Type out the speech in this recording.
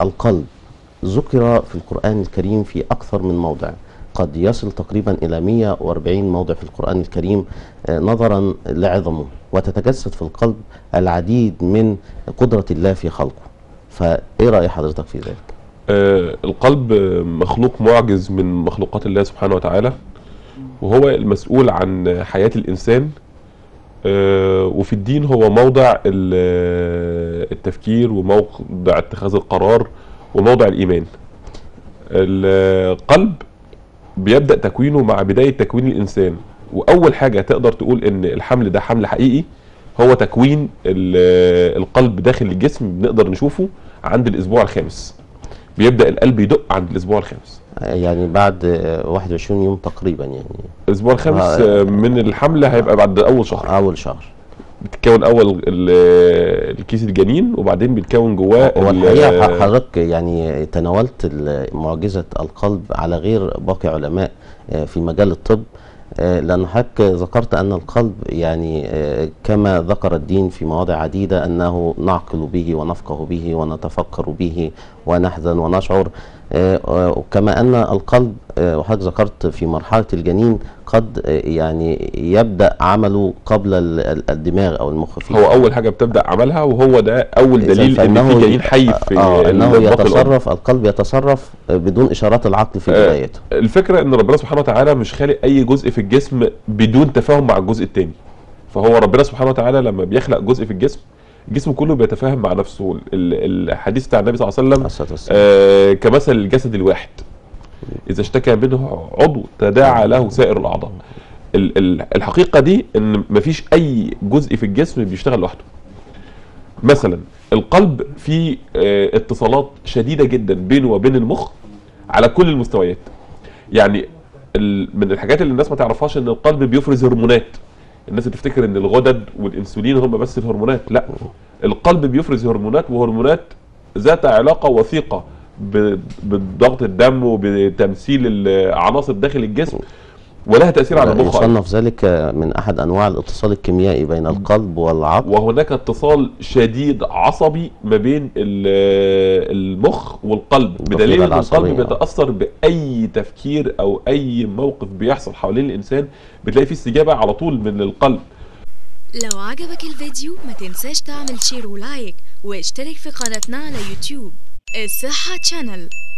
القلب ذكر في القرآن الكريم في أكثر من موضع قد يصل تقريبا إلى 140 موضع في القرآن الكريم آه، نظرا لعظمه وتتجسد في القلب العديد من قدرة الله في خلقه فإيه رأي حضرتك في ذلك؟ آه، القلب آه، مخلوق معجز من مخلوقات الله سبحانه وتعالى وهو المسؤول عن حياة الإنسان آه، وفي الدين هو موضع ال- التفكير وموضع اتخاذ القرار وموضع الإيمان القلب بيبدأ تكوينه مع بداية تكوين الإنسان وأول حاجة تقدر تقول إن الحمل ده حمل حقيقي هو تكوين ال- القلب داخل الجسم بنقدر نشوفه عند الأسبوع الخامس بيبدأ القلب يدق عند الأسبوع الخامس آه، يعني بعد آه، 21 يوم تقريبا يعني الأسبوع الخامس آه. آه، من الحمل هيبقى بعد أول شهر أول شهر بتتكون أول ال- الكيس الجنين وبعدين بيتكون جواه هو ال- الحقيقة حضرتك يعني تناولت ال- معجزة القلب على غير باقي علماء آه، في مجال الطب آه، لأن حضرتك ذكرت أن القلب يعني آه، كما ذكر الدين في مواضع عديدة أنه نعقل به ونفقه به ونتفكر به ونحزن ونشعر آه، آه، كما أن القلب آه، وحضرتك ذكرت في مرحلة الجنين قد آه، يعني يبدأ عمله قبل ال- ال- الدماغ أو المخ فيه هو أول حاجة بتبدأ عملها وهو ده أول إذا دليل إن فإنه في جنين حي في آه انه بطن الأم. يتصرف القلب يتصرف بدون اشارات العقل في آه، بدايته الفكره ان ربنا سبحانه وتعالى مش خالق اي جزء في الجسم بدون تفاهم مع الجزء التاني فهو ربنا سبحانه وتعالى لما بيخلق جزء في الجسم الجسم كله بيتفاهم مع نفسه ال- الحديث بتاع النبي صلى الله عليه وسلم الصلاة والسلام. آه كمثل الجسد الواحد اذا اشتكى منه عضو تداعى له سائر الاعضاء ال- ال- الحقيقه دي ان مفيش اي جزء في الجسم بيشتغل لوحده مثلا القلب فيه آه، اتصالات شديده جدا بينه وبين المخ على كل المستويات يعني ال- من الحاجات اللي الناس ما تعرفهاش ان القلب بيفرز هرمونات الناس بتفتكر ان الغدد والانسولين هم بس الهرمونات لا القلب بيفرز هرمونات وهرمونات ذات علاقه وثيقه ب- بضغط الدم وبتمثيل العناصر داخل الجسم ولها تاثير على المخ أيضاً. يصنف ذلك من احد انواع الاتصال الكيميائي بين القلب والعقل وهناك اتصال شديد عصبي ما بين ال- المخ والقلب بدليل ان العصبية. القلب بيتاثر باي تفكير او اي موقف بيحصل حوالين الانسان بتلاقي فيه استجابه على طول من القلب لو عجبك الفيديو ما تنساش تعمل شير ولايك واشترك في قناتنا على يوتيوب الصحة تشانل